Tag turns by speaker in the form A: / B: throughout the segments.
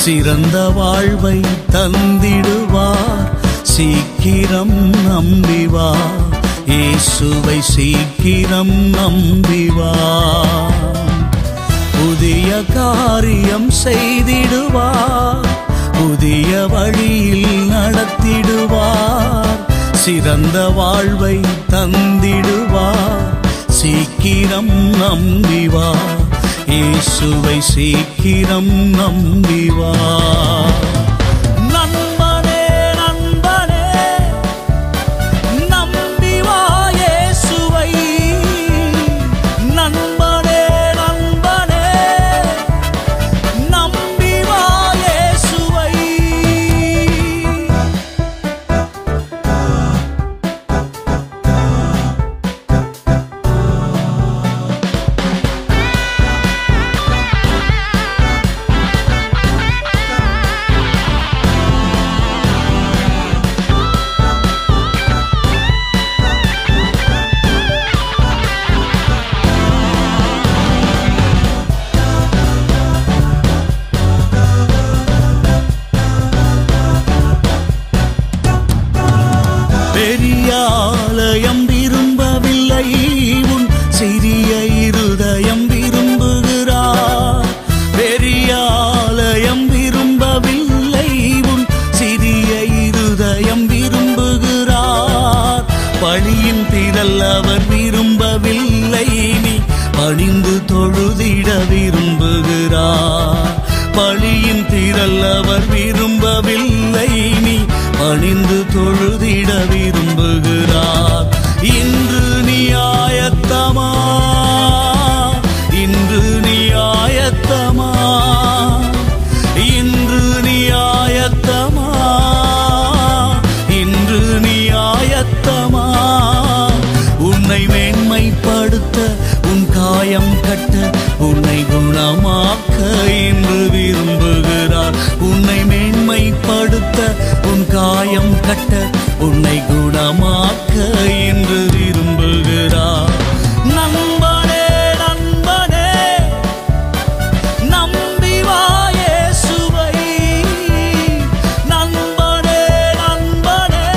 A: சிறந்த வாழ்வை தந்திடுவார் சீக்கிரம் நம்பிவா இயேசுவை சீக்கிரம் நம்பிவா புதிய காரியம் செய்திடுவார் புதிய வழியில் நடத்திடுவார் சிறந்த வாழ்வை தந்திடுவார் சீக்கிரம் நம்பிவா இயேசுவை சீக்கிரம் நம்பிவா நண்பனே நண்பனே நம்பிவா இயேசுவை நண்பனே நண்பனே நம்பிவா இயேசுவை பெரிய ஆலயம் விரும்பவில்லை உன் சிறிய இருதயம் விரும்புகிறார் பெரிய ஆலயம் விரும்பவில்லை உன் சிறிய இருதயம் விரும்புகிறார் பழியின் திரள் அவர் விரும்பவில்லை நீ பணிந்து தொழுதிட விரும்புகிறார் பழியின் திரள் அவர் விரும்பவில்லை நீ பணிந்து தொழுதிட விரும்புகிறார் இன்று நீ ஆயத்தமா இன்று நீ ஆயத்தமா இன்று நீ ஆயத்தமா இன்று நீ ஆயத்தமா உன்னை மேன்மைப்படுத்த உன் காயம் கட்ட உன்னை குணமாக்க என்று விரும்புகிறார் உன்னை மேன்மைப்படுத்த உன் காயம் கட்ட உன்னை குணமாக்க என்று விரும்புகிறார் நண்பனே நண்பனே நம்பி வா இயேசுவை நண்பனே நண்பனே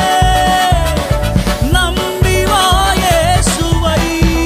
A: நம்பி வா இயேசுவை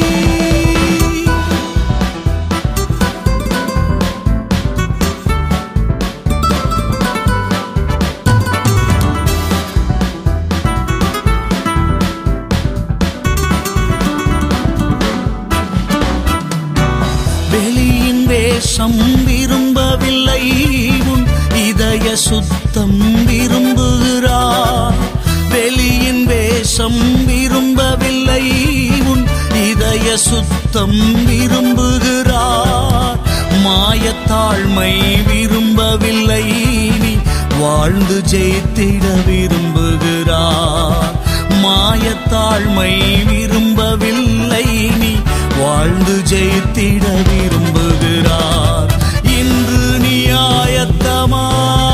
A: வெளியின் வேஷம் விரும்பவில்லை உன் இதய சுத்தம் விரும்புகிறார் வெளியின் வேஷம் விரும்பவில்லை உன் இதய சுத்தம் விரும்புகிறார் மாயத்தாழ்மை விரும்பவில்லை நீ வாழ்ந்து ஜெயித்திட விரும்புகிறார் மாயத்தாழ்மை விரும்பவில்லை நீ வாழ்ந்து ஜெயித்திட விரும்புகிறார் இன்று நீ ஆயத்தமா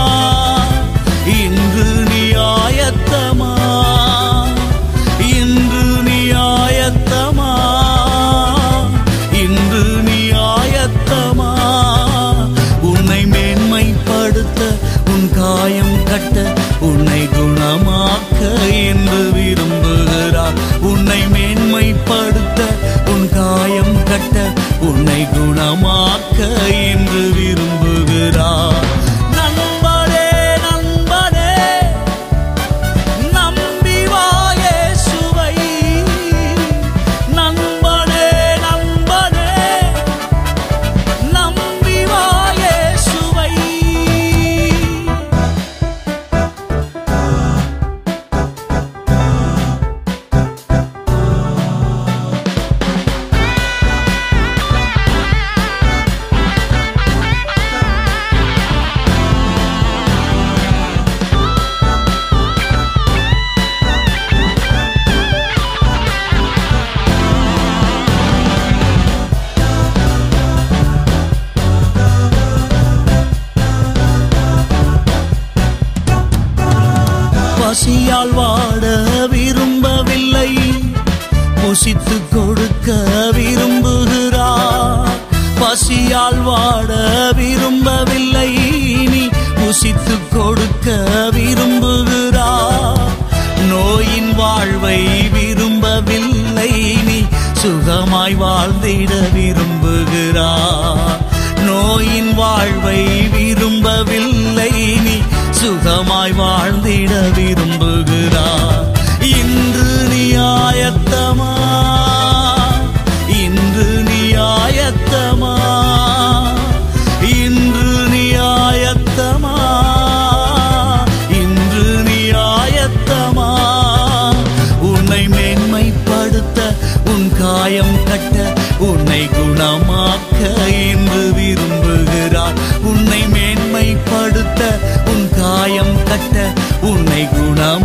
A: இன்று நீ ஆயத்தமா இன்று நீ ஆயத்தமா இன்று நீ ஆயத்தமா உன்னை மேன்மைப்படுத்த உன் காயம் கட்ட உன்னை குணமாக்க என்று விரும்புகிறார் உன்னை மேன்மைப்படுத்த உன் காயம் கட்ட உன்னை குணமாக்க என்று விரும்புகிறார் நண்பனே நண்பனே நம்பி வா இயேசுவை நண்பனே நண்பனே நம்பி வா இயேசுவை பசியால் வாட விரும்பவில்லை புசித்து கொடுக்க விரும்புகிறார் பசியால் வாட விரும்பவில்லை நீ சுகமாய் வாழ்ந்திட விரும்புகிறார் நோயின் வாழ்வை விரும்பவில்லை நீ சுகமாய் வாழ்ந்திட விரும்புகிறார் இன்று நீ ஆயத்தமா இன்று நீ ஆயத்தமா இன்று நீ ஆயத்தமா இன்று நீ ஆயத்தமா உன்னை மேன்மைப்படுத்த உன் காயம் கட்ட உன்னை குணமாக்க இன்று விரும்புகிறார் உன்னை மேன்மைப்படுத்த உன் காயம் கட்ட உன்னை குணமாக்க